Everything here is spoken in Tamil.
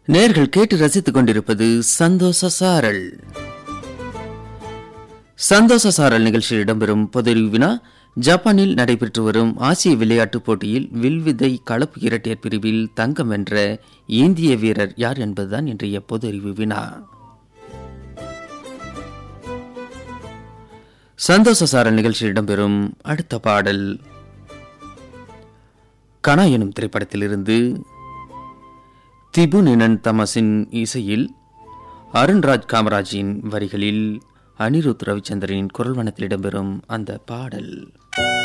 நேர்கள் கேட்டு ரசித்துக் கொண்டிருப்பது சந்தோஷ சாரல் சந்தோஷ சாரல் நிகழ்ச்சியில் இடம்பெறும் பொதறிவு வினா ஜப்பானில் நடைபெற்று வரும் ஆசிய விளையாட்டுப் போட்டியில் வில்வித்தை கலப்பு இரட்டையர் பிரிவில் தங்கம் வென்ற இந்திய வீரர் யார் என்பதுதான் இன்றைய பொதறிவு வினா சந்தோஷ சாரல் நிகழ்ச்சியில் இடம்பெறும் அடுத்த பாடல் கனா எனும் திரைப்படத்திலிருந்து திபு நினன் தமசின் இசையில் அருண்ராஜ் காமராஜின் வரிகளில் அனிருத் ரவிச்சந்திரனின் குரல் வனத்தில் இடம்பெறும் அந்த பாடல்